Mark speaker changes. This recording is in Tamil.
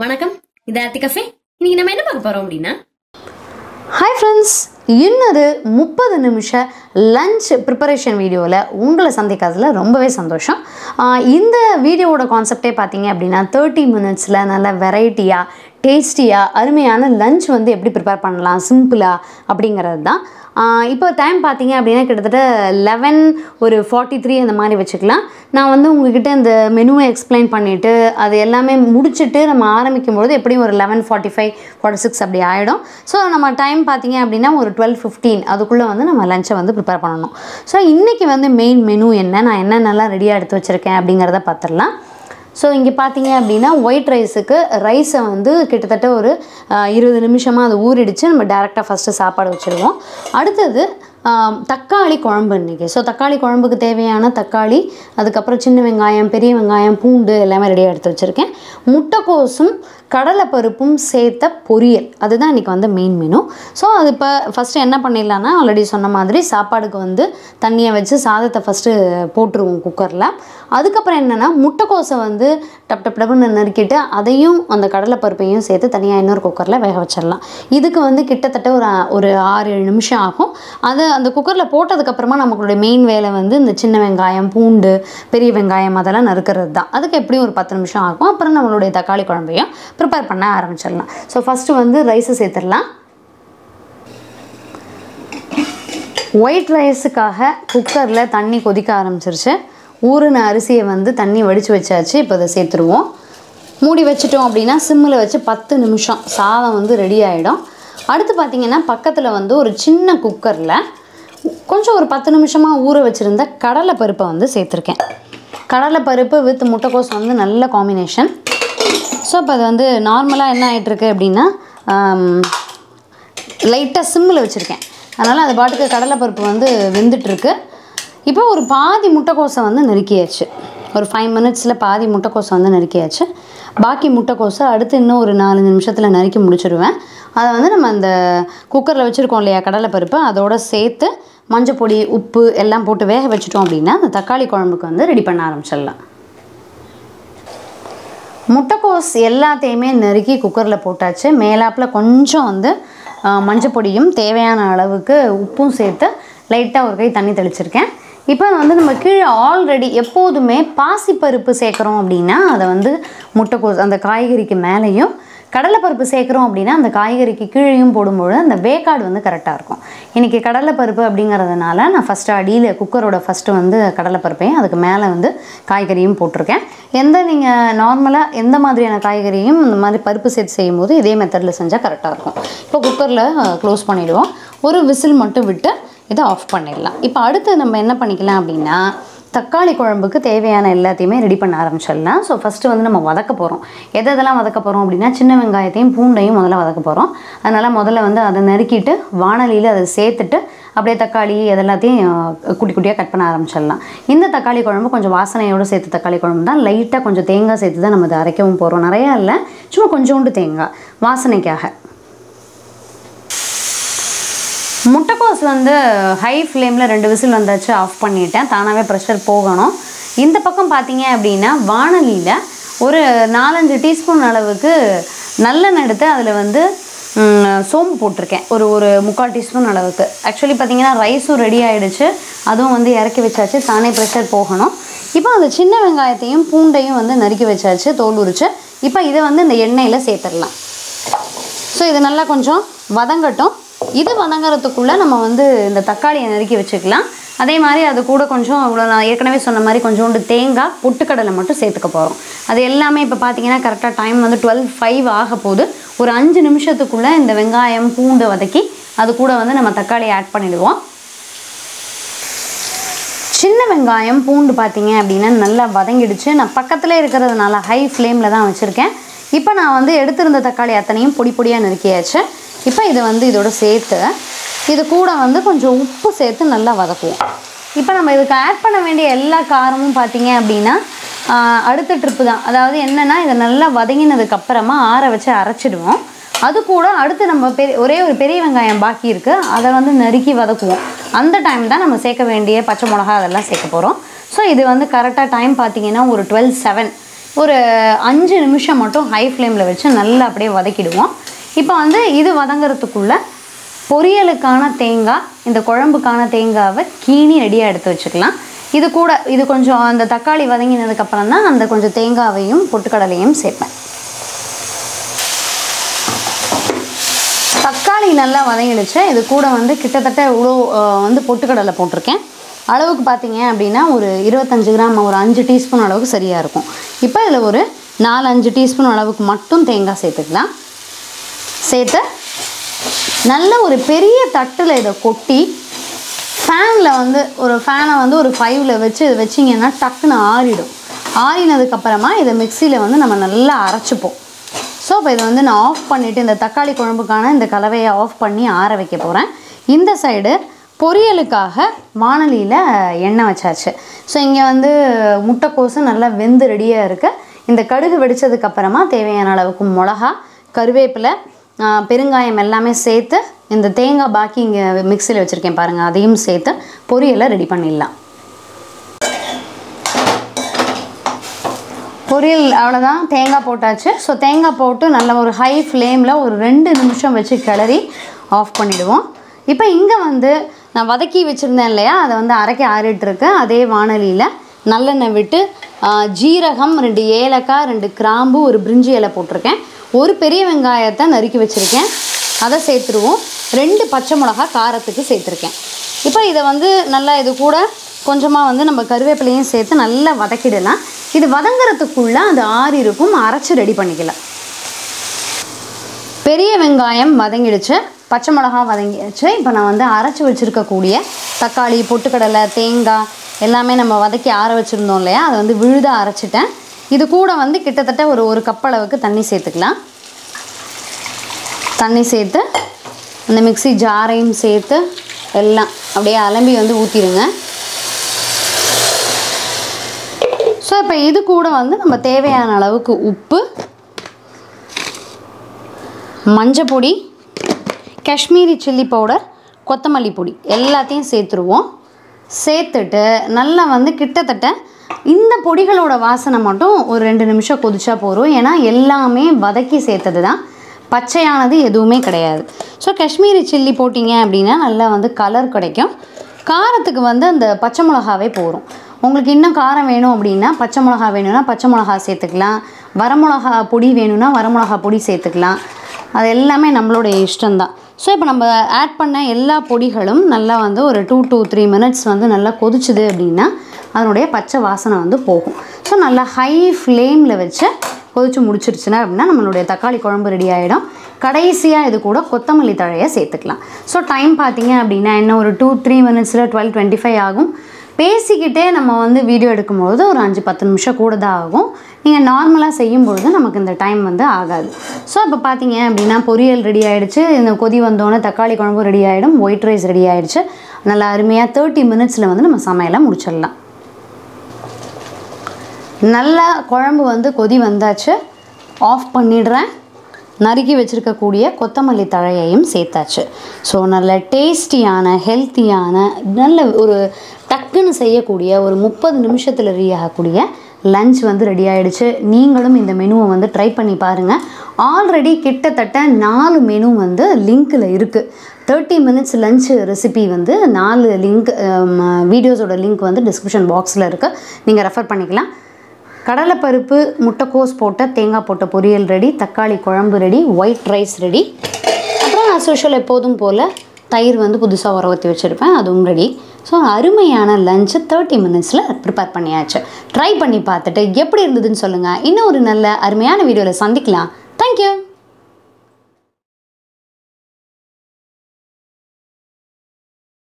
Speaker 1: வணக்கம் இது ஆர்த்தி கஃபே இன்னைக்கு நம்ம என்ன பார்க்க போறோம் அப்படின்னா
Speaker 2: ஹாய் ஃப்ரெண்ட்ஸ் இன்னொரு முப்பது நிமிஷ லஞ்ச் ப்ரிப்பரேஷன் வீடியோவில் உங்களை சந்திக்கிறதுல ரொம்பவே சந்தோஷம் ஆஹ் இந்த வீடியோவோட கான்செப்டே பார்த்தீங்க அப்படின்னா தேர்ட்டி மினிட்ஸில் நல்ல வெரைட்டியாக டேஸ்டியாக அருமையான லஞ்ச் வந்து எப்படி ப்ரிப்பேர் பண்ணலாம் சிம்பிளாக அப்படிங்கிறது தான் ஆஹ் இப்போ டைம் பார்த்தீங்க அப்படின்னா கிட்டத்தட்ட லெவன் ஒரு ஃபார்ட்டி த்ரீ அந்த மாதிரி வச்சுக்கலாம் நான் வந்து உங்ககிட்ட இந்த மெனுவை எக்ஸ்பிளைன் பண்ணிவிட்டு அது எல்லாமே முடிச்சுட்டு நம்ம ஆரம்பிக்கும் பொழுது எப்படியும் ஒரு eleven forty five forty six அப்படி ஆகிடும் ஸோ நம்ம டைம் பார்த்தீங்க அப்படின்னா ஒரு டுவெல் ஃபிஃப்டீன் அதுக்குள்ளே வந்து நம்ம லஞ்சை வந்து ப்ரிப்பேர் பண்ணணும் ஸோ இன்றைக்கி வந்து மெயின் மெனு என்ன நான் என்னென்னலாம் ரெடியாக எடுத்து வச்சுருக்கேன் அப்படிங்கிறத பார்த்துடலாம் ஸோ இங்கே பார்த்தீங்க அப்படின்னா ஒயிட் ரைஸுக்கு ரைஸை வந்து கிட்டத்தட்ட ஒரு ஆஹ், இருபது நிமிஷமாக அது ஊறிடுச்சு நம்ம டேரெக்டாக ஃபஸ்ட்டு சாப்பாடு வச்சுருவோம் அடுத்தது ஆம், தக்காளி குழம்பு இன்றைக்கி ஸோ தக்காளி குழம்புக்கு தேவையான தக்காளி அதுக்கப்புறம் சின்ன வெங்காயம் பெரிய வெங்காயம் பூண்டு எல்லாமே ரெடியாக எடுத்து வச்சுருக்கேன் முட்டைக்கோஸும் கடலைப்பருப்பும் சேர்த்த பொரியல் அதுதான் இன்றைக்கி வந்து மெயின் மெனு ஸோ அது இப்போ ஃபஸ்ட்டு என்ன பண்ணிடலான்னா ஆல்ரெடி சொன்ன மாதிரி சாப்பாடுக்கு வந்து தண்ணியை வச்சு சாதத்தை ஃபஸ்ட்டு போட்டுருவோம் குக்கரில் அதுக்கப்புறம் என்னென்னா முட்டைக்கோஸை வந்து டப் டப் டப்னு நறுக்கிட்டு அதையும் அந்த கடலைப்பருப்பையும் சேர்த்து தனியாக இன்னொரு குக்கரில் வேக வச்சிடலாம் இதுக்கு வந்து கிட்டத்தட்ட ஒரு ஒரு ஆறு ஏழு நிமிஷம் ஆகும் அது அந்த குக்கரில் போட்டதுக்கப்புறமா நம்மளுடைய மெயின் வேலை வந்து இந்த சின்ன வெங்காயம் பூண்டு பெரிய வெங்காயம் அதெல்லாம் நறுக்கிறது தான் அதுக்கு எப்படியும் ஒரு பத்து நிமிஷம் ஆகும் அப்புறம் நம்மளுடைய தக்காளி குழம்பையும் ப்ரிப்பேர் பண்ண ஆரம்பிச்சிடலாம் ஸோ ஃபஸ்ட்டு வந்து ரைஸை சேர்த்துடலாம் ஒயிட் ரைஸுக்காக குக்கரில் தண்ணி கொதிக்க ஆரம்பிச்சிருச்சு ஊறின அரிசியை வந்து தண்ணி வடித்து வச்சாச்சு இப்போ அதை சேர்த்துருவோம் மூடி வச்சிட்டோம் அப்படின்னா சிம்மில் வச்சு பத்து நிமிஷம் சாதம் வந்து ரெடி ஆகிடும் அடுத்து பார்த்திங்கன்னா பக்கத்தில் வந்து ஒரு சின்ன குக்கரில் கொஞ்சம் ஒரு பத்து நிமிஷமாக ஊற வச்சுருந்த கடலை பருப்பை வந்து சேர்த்துருக்கேன் கடலை பருப்பு வித் முட்டைக்கோஸ் வந்து நல்ல காம்பினேஷன் ஸோ இப்போ அது வந்து நார்மலாக என்ன ஆகிட்டுருக்கு அப்படின்னா லைட்டாக சிம்மில் வச்சுருக்கேன் அதனால் அது பாட்டுக்கு கடலைப்பருப்பு வந்து வெந்துட்டுருக்கு இப்போ ஒரு பாதி முட்டைக்கோஸை வந்து நறுக்கியாச்சு ஒரு ஃபைவ் மினிட்ஸில் பாதி முட்டைக்கோஸை வந்து நறுக்கியாச்சு பாக்கி முட்டைக்கோஸை அடுத்து இன்னும் ஒரு நாலஞ்சு நிமிஷத்தில் நறுக்கி முடிச்சிடுவேன் அதை வந்து நம்ம அந்த குக்கரில் வச்சுருக்கோம் இல்லையா கடலைப்பருப்பு அதோட சேர்த்து மஞ்சப்பொடி உப்பு எல்லாம் போட்டு வேக வச்சுட்டோம் அப்படின்னா அந்த தக்காளி குழம்புக்கு வந்து ரெடி பண்ண ஆரம்பிச்சிடலாம் முட்டைக்கோஸ் எல்லாத்தையுமே நறுக்கி குக்கரில் போட்டாச்சு மேலாப்பில் கொஞ்சம் வந்து ஆஹ், மஞ்சப்பொடியும் தேவையான அளவுக்கு உப்பும் சேர்த்து லைட்டாக ஒரு கை தண்ணி தெளிச்சிருக்கேன் இப்போ வந்து நம்ம கீழே ஆல்ரெடி எப்போதுமே பாசிப்பருப்பு சேர்க்குறோம் அப்படின்னா அதை வந்து முட்டைக்கோஸ் அந்த காய்கறிக்கு மேலேயும் கடலைப்பருப்பு சேர்க்குறோம் அப்படின்னா அந்த காய்கறிக்கு கீழேயும் போடும்போது அந்த வேக்காடு வந்து கரெக்டாக இருக்கும் இன்றைக்கி கடலைப்பருப்பு அப்படிங்கிறதுனால நான் ஃபஸ்ட்டு அடியில் குக்கரோட ஃபஸ்ட்டு வந்து கடலைப்பருப்பையும் அதுக்கு மேலே வந்து காய்கறியும் போட்டிருக்கேன் எந்த நீங்கள் நார்மலாக எந்த மாதிரியான காய்கறியும் இந்த மாதிரி பருப்பு சேர்த்து செய்யும்போது இதே மெத்தடில் செஞ்சால் கரெக்டாக இருக்கும் இப்போ குக்கரில் க்ளோஸ் பண்ணிவிடுவோம் ஒரு விசில் மட்டும் விட்டு இதை ஆஃப் பண்ணிடலாம் இப்போ அடுத்து நம்ம என்ன பண்ணிக்கலாம் அப்படின்னா தக்காளி குழம்புக்கு தேவையான எல்லாத்தையுமே ரெடி பண்ண ஆரம்பிச்சிடலாம் ஸோ ஃபஸ்ட்டு வந்து நம்ம வதக்க போகிறோம் எதை எதெல்லாம் வதக்க போகிறோம் அப்படின்னா சின்ன வெங்காயத்தையும் பூண்டையும் முதல்ல வதக்க போகிறோம் அதனால் முதல்ல வந்து அதை நறுக்கிட்டு வானலியில் அதை சேர்த்துட்டு அப்படியே தக்காளி அதெல்லாத்தையும் அஹ், குட்டி குட்டியாக கட் பண்ண ஆரம்பிச்சிடலாம் இந்த தக்காளி குழம்பு கொஞ்சம் வாசனையோடு சேர்த்து தக்காளி குழம்பு தான் லைட்டாக கொஞ்சம் தேங்காய் சேர்த்து தான் நம்ம இதை அரைக்கவும் போகிறோம் நிறையா இல்லை சும்மா கொஞ்சோண்டு தேங்காய் வாசனைக்காக முட்டைக்கோஸ் வந்து ஹை ஃப்ளேமில் ரெண்டு விசில் வந்தாச்சு ஆஃப் பண்ணிட்டேன் தானாகவே ப்ரெஷர் போகணும் இந்த பக்கம் பார்த்தீங்க அப்படின்னா வானலியில் ஒரு நாலஞ்சு டீஸ்பூன் அளவுக்கு நல்லெண்ணெய் எடுத்து அதில் வந்து ம், சோம்பு போட்டிருக்கேன் ஒரு ஒரு முக்கால் டீஸ்பூன் அளவுக்கு ஆக்சுவலி பார்த்தீங்கன்னா ரைஸும் ரெடி ஆகிடுச்சு அதுவும் வந்து இறக்கி வச்சாச்சு தானே ப்ரெஷர் போகணும் இப்போ அந்த சின்ன வெங்காயத்தையும் பூண்டையும் வந்து நறுக்கி வச்சாச்சு தோல் உரிச்சு இப்போ இதை வந்து இந்த எண்ணெயில் சேர்த்துடலாம் ஸோ இது நல்லா கொஞ்சம் வதங்கட்டும் இது வதங்குறதுக்குள்ளே நம்ம வந்து இந்த தக்காளியை நறுக்கி வச்சுக்கலாம் அதே மாதிரி அது கூட கொஞ்சம் இவ்வளோ நான் ஏற்கனவே சொன்ன மாதிரி கொஞ்சோண்டு தேங்காய் பொட்டுக்கடலை மட்டும் சேர்த்துக்க போகிறோம் அது எல்லாமே இப்போ பார்த்தீங்கன்னா கரெக்டாக டைம் வந்து டுவெல் ஃபைவ் ஆக போகுது ஒரு அஞ்சு நிமிஷத்துக்குள்ளே இந்த வெங்காயம் பூண்டு வதக்கி அது கூட வந்து நம்ம தக்காளியை ஆட் பண்ணிடுவோம் சின்ன வெங்காயம் பூண்டு பார்த்தீங்க அப்படின்னா நல்லா வதங்கிடுச்சு நான் பக்கத்தில் இருக்கிறதுனால ஹை ஃப்ளேமில் தான் வச்சுருக்கேன் இப்போ நான் வந்து எடுத்திருந்த தக்காளி அத்தனையும் பொடி பொடியாக நறுக்கியாச்சு இப்போ இதை வந்து இதோட சேர்த்து இது கூட வந்து கொஞ்சம் உப்பு சேர்த்து நல்லா வதக்குவோம் இப்போ நம்ம இதுக்கு ஆட் பண்ண வேண்டிய எல்லா காரமும் பார்த்தீங்க அப்படின்னா ஆஹ், அடுத்த ட்ரிப்பு தான் அதாவது என்னென்னா இதை நல்லா வதங்கினதுக்கு அப்புறமா ஆற வச்சு அரைச்சிடுவோம் அது கூட அடுத்து நம்ம பெரிய ஒரே ஒரு பெரிய வெங்காயம் பாக்கி இருக்குது அதை வந்து நறுக்கி வதக்குவோம் அந்த டைம் தான் நம்ம சேர்க்க வேண்டிய பச்சை மிளகா அதெல்லாம் சேர்க்க போகிறோம் ஸோ இது வந்து கரெக்டாக டைம் பார்த்தீங்கன்னா ஒரு டுவெல் செவன் ஒரு அஞ்சு நிமிஷம் மட்டும் ஹை ஃப்ளேமில் வச்சு நல்லா அப்படியே வதக்கிடுவோம் இப்போ வந்து இது வதங்குறதுக்குள்ள பொரியலுக்கான தேங்காய் இந்த குழம்புக்கான தேங்காவை கீனி ரெடியாக எடுத்து வச்சுக்கலாம் இது கூட இது கொஞ்சம் அந்த தக்காளி வதங்கினதுக்கப்புறம் தான் அந்த கொஞ்சம் தேங்காவையும் பொட்டுக்கடலையும் சேர்ப்பேன் தக்காளி நல்லா வதங்கிடுச்சு இது கூட வந்து கிட்டத்தட்ட இவ்வளோ அஹ், வந்து பொட்டுக்கடலை போட்டிருக்கேன் அளவுக்கு பார்த்தீங்க அப்படின்னா ஒரு இருபத்தஞ்சு கிராம் ஒரு அஞ்சு டீஸ்பூன் அளவுக்கு சரியாக இருக்கும் இப்போ இதில் ஒரு நாலு அஞ்சு டீஸ்பூன் அளவுக்கு மட்டும் தேங்காய் சேர்த்துக்கலாம் சேர்த்து நல்ல ஒரு பெரிய தட்டில் இதை கொட்டி ஃபேனில் வந்து ஒரு ஃபேனை வந்து ஒரு ஃபைவ்ல வச்சு இதை வச்சிங்கன்னா டக்குன்னு ஆறிடும் ஆறினதுக்கப்புறமா இதை மிக்சியில் வந்து நம்ம நல்லா அரைச்சிப்போம் ஸோ இப்போ இதை வந்து நான் ஆஃப் பண்ணிவிட்டு இந்த தக்காளி குழம்புக்கான இந்த கலவையை ஆஃப் பண்ணி ஆற வைக்க போகிறேன் இந்த சைடு பொரியலுக்காக வானலியில் எண்ணெய் வச்சாச்சு ஸோ இங்கே வந்து முட்டைக்கோசு நல்லா வெந்து ரெடியாக இருக்கு இந்த கடுகு வெடிச்சதுக்கப்புறமா தேவையான அளவுக்கு மிளகா கருவேப்பிலை ஆ, பெருங்காயம் எல்லாமே சேர்த்து இந்த தேங்காய் பாக்கி இங்கே மிக்சியில் வச்சுருக்கேன் பாருங்கள் அதையும் சேர்த்து பொரியலை ரெடி பண்ணிடலாம் பொரியல் அவ்வளோதான் தேங்காய் போட்டாச்சு ஸோ தேங்காய் போட்டு நல்ல ஒரு ஹை ஃப்ளேமில் ஒரு ரெண்டு நிமிஷம் வச்சு கிளறி ஆஃப் பண்ணிவிடுவோம் இப்போ இங்கே வந்து நான் வதக்கி வச்சுருந்தேன் இல்லையா அதை வந்து அரைக்க ஆறிட்டுருக்கு அதே வானலியில் நல்லெண்ணெய் விட்டு ஆ, ஜீரகம் ரெண்டு ஏலக்காய் ரெண்டு கிராம்பு ஒரு பிரிஞ்சி இலை போட்டிருக்கேன் ஒரு பெரிய வெங்காயத்தை நறுக்கி வச்சுருக்கேன் அதை சேர்த்துருவோம் ரெண்டு பச்சை மிளகா காரத்துக்கு சேர்த்துருக்கேன் இப்போ இதை வந்து நல்லா இது கூட கொஞ்சமாக வந்து நம்ம கருவேப்பிலையும் சேர்த்து நல்லா வதக்கிடலாம் இது வதங்குறதுக்குள்ளே அது ஆறி இருக்கும் அரைச்சி ரெடி பண்ணிக்கலாம் பெரிய வெங்காயம் வதங்கிடுச்சு பச்சை மிளகா வதங்கிடுச்சு இப்போ நான் வந்து அரைச்சி வச்சுருக்கக்கூடிய தக்காளி பொட்டுக்கடலை தேங்காய் எல்லாமே நம்ம வதக்கி ஆற வச்சுருந்தோம் இல்லையா அதை வந்து விழுதாக அரைச்சிட்டேன் இது கூட வந்து கிட்டத்தட்ட ஒரு ஒரு கப் அளவுக்கு தண்ணி சேர்த்துக்கலாம் தண்ணி சேர்த்து அந்த மிக்ஸி ஜாரையும் சேர்த்து எல்லாம் அப்படியே அலம்பி வந்து ஊற்றிடுங்க ஸோ இப்போ இது கூட வந்து நம்ம தேவையான அளவுக்கு உப்பு மஞ்சப்பொடி காஷ்மீரி சில்லி பவுடர் கொத்தமல்லி பொடி எல்லாத்தையும் சேர்த்துருவோம் சேர்த்துட்டு நல்லா வந்து கிட்டத்தட்ட இந்த பொடிகளோட வாசனை மட்டும் ஒரு ரெண்டு நிமிஷம் கொதிச்சா போதும் ஏன்னா எல்லாமே வதக்கி சேர்த்தது தான் பச்சையானது எதுவுமே கிடையாது ஸோ காஷ்மீரி சில்லி போட்டிங்க அப்படின்னா நல்லா வந்து கலர் கிடைக்கும் காரத்துக்கு வந்து அந்த பச்சை மிளகாவே போகும் உங்களுக்கு இன்னும் காரம் வேணும் அப்படின்னா பச்சை மிளகா வேணும்னா பச்சை மிளகா சேர்த்துக்கலாம் வரமிளகா பொடி வேணும்னா வரமிளகா பொடி சேர்த்துக்கலாம் அது எல்லாமே நம்மளுடைய இஷ்டம்தான் ஸோ இப்போ நம்ம ஆட் பண்ண எல்லா பொடிகளும் நல்லா வந்து ஒரு டூ to த்ரீ மினிட்ஸ் வந்து நல்லா கொதிச்சுது அப்படின்னா அதனுடைய பச்சை வாசனை வந்து போகும் ஸோ நல்லா ஹை ஃப்ளேமில் வச்சு கொதிச்சு முடிச்சிருச்சுன்னா அப்படின்னா நம்மளுடைய தக்காளி குழம்பு ரெடி ஆகிடும் கடைசியாக இது கூட கொத்தமல்லி தழையை சேர்த்துக்கலாம் ஸோ டைம் பார்த்தீங்க அப்படின்னா இன்னும் ஒரு டூ த்ரீ மினிட்ஸில் டுவெல் டுவெண்ட்டி ஃபைவ் ஆகும் பேசிக்கிட்டே நம்ம வந்து வீடியோ எடுக்கும்பொழுது ஒரு அஞ்சு பத்து நிமிஷம் கூட தான் ஆகும் நீங்கள் நார்மலாக செய்யும்பொழுது நமக்கு இந்த டைம் வந்து ஆகாது ஸோ இப்போ பார்த்தீங்க அப்படின்னா பொரியல் ரெடி ஆயிடுச்சு இந்த கொதி வந்தோடனே தக்காளி குழம்பு ரெடி ஆகிடும் ஒயிட் ரைஸ் ரெடி ஆயிடுச்சு நல்லா அருமையாக தேர்ட்டி மினிட்ஸில் வந்து நம்ம சமையலை முடிச்சிடலாம் நல்லா குழம்பு வந்து கொதி வந்தாச்சு ஆஃப் பண்ணிடுறேன் நறுக்கி வச்சுருக்கக்கூடிய கொத்தமல்லி தழையையும் சேர்த்தாச்சு ஸோ நல்ல டேஸ்டியான ஹெல்த்தியான நல்ல ஒரு டக்குன்னு செய்யக்கூடிய ஒரு முப்பது நிமிஷத்தில் ரெடி ஆகக்கூடிய லஞ்ச் வந்து ரெடி ஆயிடுச்சு நீங்களும் இந்த மெனுவை வந்து ட்ரை பண்ணி பாருங்கள் ஆல்ரெடி கிட்டத்தட்ட நாலு மெனு வந்து லிங்க்கில் இருக்குது தேர்ட்டி மினிட்ஸ் லஞ்ச் ரெசிபி வந்து நாலு லிங்க் வீடியோஸோட லிங்க் வந்து டிஸ்கிரிப்ஷன் பாக்ஸில் இருக்குது நீங்கள் ரெஃபர் பண்ணிக்கலாம் கடலைப்பருப்பு முட்டைக்கோஸ் போட்ட தேங்காய் போட்ட பொரியல் ரெடி தக்காளி குழம்பு ரெடி ஒயிட் ரைஸ் ரெடி அப்புறம் as usual எப்போதும் போல் தயிர் வந்து புதுசாக உர ஊற்றி வச்சுருப்பேன் அதுவும் ரெடி ஸோ அருமையான லஞ்சு தேர்ட்டி மினிட்ஸில் ப்ரிப்பேர் பண்ணியாச்சு ட்ரை பண்ணி பார்த்துட்டு எப்படி இருந்ததுன்னு சொல்லுங்கள் இன்னும் ஒரு நல்ல அருமையான வீடியோவில் சந்திக்கலாம் தேங்க்யூ